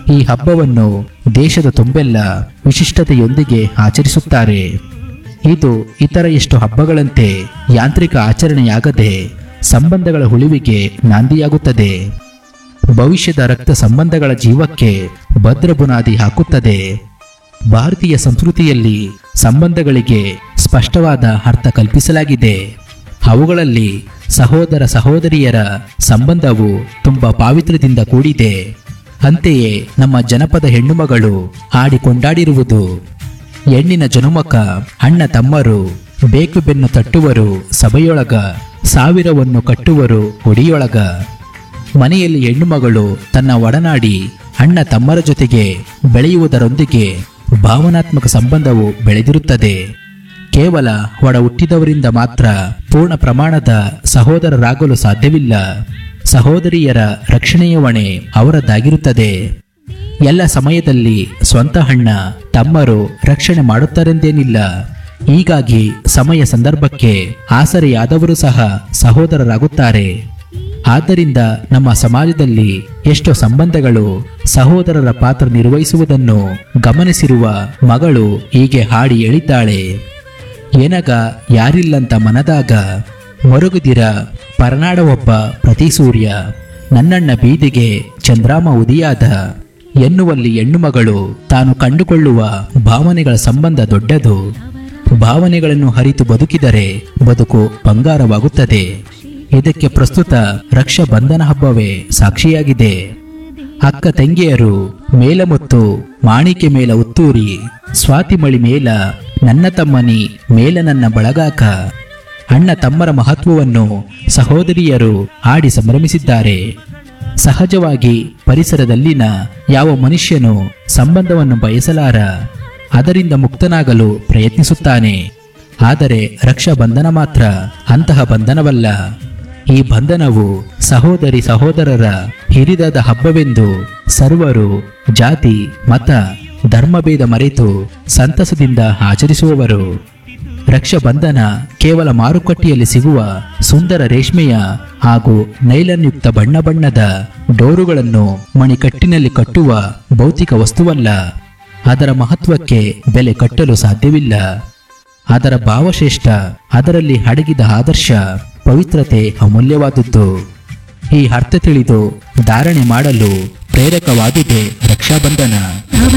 ಈ ಹಬ್ಬವನ್ನು ದೇಶದ ತುಂಬೆಲ್ಲ ವಿಶಿಷ್ಟತೆಯೊಂದಿಗೆ ಆಚರಿಸುತ್ತಾರೆ ಇದು ಇತರ ಎಷ್ಟು ಹಬ್ಬಗಳಂತೆ ಯಾಂತ್ರಿಕ ಆಚರಣೆಯಾಗದೆ ಸಂಬಂಧಗಳ ಉಳಿವಿಗೆ ನಾಂದಿಯಾಗುತ್ತದೆ ಭವಿಷ್ಯದ ರಕ್ತ ಸಂಬಂಧಗಳ ಜೀವಕ್ಕೆ ಭದ್ರ ಬುನಾದಿ ಹಾಕುತ್ತದೆ ಭಾರತೀಯ ಸಂಸ್ಕೃತಿಯಲ್ಲಿ ಸಂಬಂಧಗಳಿಗೆ ಸ್ಪಷ್ಟವಾದ ಅರ್ಥ ಕಲ್ಪಿಸಲಾಗಿದೆ ಅವುಗಳಲ್ಲಿ ಸಹೋದರ ಸಹೋದರಿಯರ ಸಂಬಂಧವು ತುಂಬ ಪಾವಿತ್ರ್ಯದಿಂದ ಕೂಡಿದೆ ಅಂತೆಯೇ ನಮ್ಮ ಜನಪದ ಹೆಣ್ಣುಮಗಳು ಹಾಡಿ ಕೊಂಡಾಡಿರುವುದು ಹೆಣ್ಣಿನ ಜನುಮಕ ಅಣ್ಣ ತಮ್ಮರು ಬೇಕು ಬೆನ್ನು ತಟ್ಟುವರು ಸಭೆಯೊಳಗ ಸಾವಿರವನ್ನು ಕಟ್ಟುವರು ಒಡಿಯೊಳಗ ಮನೆಯಲ್ಲಿ ಹೆಣ್ಣುಮಗಳು ತನ್ನ ಒಡನಾಡಿ ಅಣ್ಣ ತಮ್ಮರ ಜೊತೆಗೆ ಬೆಳೆಯುವುದರೊಂದಿಗೆ ಭಾವನಾತ್ಮಕ ಸಂಬಂಧವು ಬೆಳೆದಿರುತ್ತದೆ ಕೇವಲ ಒಡ ಹುಟ್ಟಿದವರಿಂದ ಮಾತ್ರ ಪೂರ್ಣ ಪ್ರಮಾಣದ ಸಹೋದರರಾಗಲು ಸಾಧ್ಯವಿಲ್ಲ ಸಹೋದರಿಯರ ರಕ್ಷಣೆಯ ಹೊಣೆ ಅವರದ್ದಾಗಿರುತ್ತದೆ ಎಲ್ಲ ಸಮಯದಲ್ಲಿ ಸ್ವಂತ ಅಣ್ಣ ತಮ್ಮರು ರಕ್ಷಣೆ ಮಾಡುತ್ತಾರೆಂದೇನಿಲ್ಲ ಹೀಗಾಗಿ ಸಮಯ ಸಂದರ್ಭಕ್ಕೆ ಆಸರೆಯಾದವರು ಸಹ ಸಹೋದರರಾಗುತ್ತಾರೆ ಆದ್ದರಿಂದ ನಮ್ಮ ಸಮಾಜದಲ್ಲಿ ಎಷ್ಟೋ ಸಂಬಂಧಗಳು ಸಹೋದರರ ಪಾತ್ರ ನಿರ್ವಹಿಸುವುದನ್ನು ಗಮನಿಸಿರುವ ಮಗಳು ಹೀಗೆ ಹಾಡಿ ಹೇಳಿದ್ದಾಳೆ ಏನಗ ಯಾರಿಲ್ಲಂತ ಮನದಾಗ ಮರುಗುದಿರ ಪರನಾಡ ಒಬ್ಬ ಪ್ರತಿ ಸೂರ್ಯ ನನ್ನಣ್ಣ ಬೀದಿಗೆ ಚಂದ್ರಾಮ ಉದಿಯಾದ ಎನ್ನುವಲ್ಲಿ ಹೆಣ್ಣು ಮಗಳು ತಾನು ಕಂಡುಕೊಳ್ಳುವ ಭಾವನೆಗಳ ಸಂಬಂಧ ದೊಡ್ಡದು ಭಾವನೆಗಳನ್ನು ಹರಿತು ಬದುಕಿದರೆ ಬದುಕು ಬಂಗಾರವಾಗುತ್ತದೆ ಇದಕ್ಕೆ ಪ್ರಸ್ತುತ ರಕ್ಷಾಬಂಧನ ಹಬ್ಬವೇ ಸಾಕ್ಷಿಯಾಗಿದೆ ಅಕ್ಕ ತಂಗಿಯರು ಮೇಲ ಮತ್ತು ಮಾಣಿಕೆ ಮೇಲ ಉತ್ತೂರಿ ಸ್ವಾತಿ ಮಳಿ ಮೇಲ ನನ್ನ ತಮ್ಮನಿ ಮೇಲ ನನ್ನ ಬಳಗಾಕ ಅಣ್ಣ ತಮ್ಮರ ಮಹತ್ವವನ್ನು ಸಹೋದರಿಯರು ಹಾಡಿ ಸಂಭ್ರಮಿಸಿದ್ದಾರೆ ಸಹಜವಾಗಿ ಪರಿಸರದಲ್ಲಿನ ಯಾವ ಮನುಷ್ಯನು ಸಂಬಂಧವನ್ನು ಬಯಸಲಾರ ಅದರಿಂದ ಮುಕ್ತನಾಗಲು ಪ್ರಯತ್ನಿಸುತ್ತಾನೆ ಆದರೆ ರಕ್ಷಾಬಂಧನ ಮಾತ್ರ ಅಂತಹ ಬಂಧನವಲ್ಲ ಈ ಬಂಧನವು ಸಹೋದರಿ ಸಹೋದರರ ಹಿರಿದಾದ ಹಬ್ಬವೆಂದು ಸರ್ವರು ಜಾತಿ ಮತ ಧರ್ಮಭೇದ ಮರೆತು ಸಂತಸದಿಂದ ಆಚರಿಸುವವರು ರಕ್ಷಾಬಂಧನ ಕೇವಲ ಮಾರುಕಟ್ಟೆಯಲ್ಲಿ ಸಿಗುವ ಸುಂದರ ರೇಷ್ಮೆಯ ಹಾಗೂ ನೈಲನ್ಯುಕ್ತ ಬಣ್ಣ ಬಣ್ಣದ ಡೋರುಗಳನ್ನು ಮಣಿಕಟ್ಟಿನಲ್ಲಿ ಕಟ್ಟುವ ಭೌತಿಕ ವಸ್ತುವಲ್ಲ ಅದರ ಮಹತ್ವಕ್ಕೆ ಬೆಲೆ ಕಟ್ಟಲು ಸಾಧ್ಯವಿಲ್ಲ ಅದರ ಭಾವಶ್ರೇಷ್ಠ ಅದರಲ್ಲಿ ಅಡಗಿದ ಆದರ್ಶ ಪವಿತ್ರತೆ ಅಮೂಲ್ಯವಾದದ್ದು ಈ ಅರ್ಥ ತಿಳಿದು ಧಾರಣೆ ಮಾಡಲು ಪ್ರೇರಕವಾದುದೇ ರಕ್ಷಾಬಂಧನ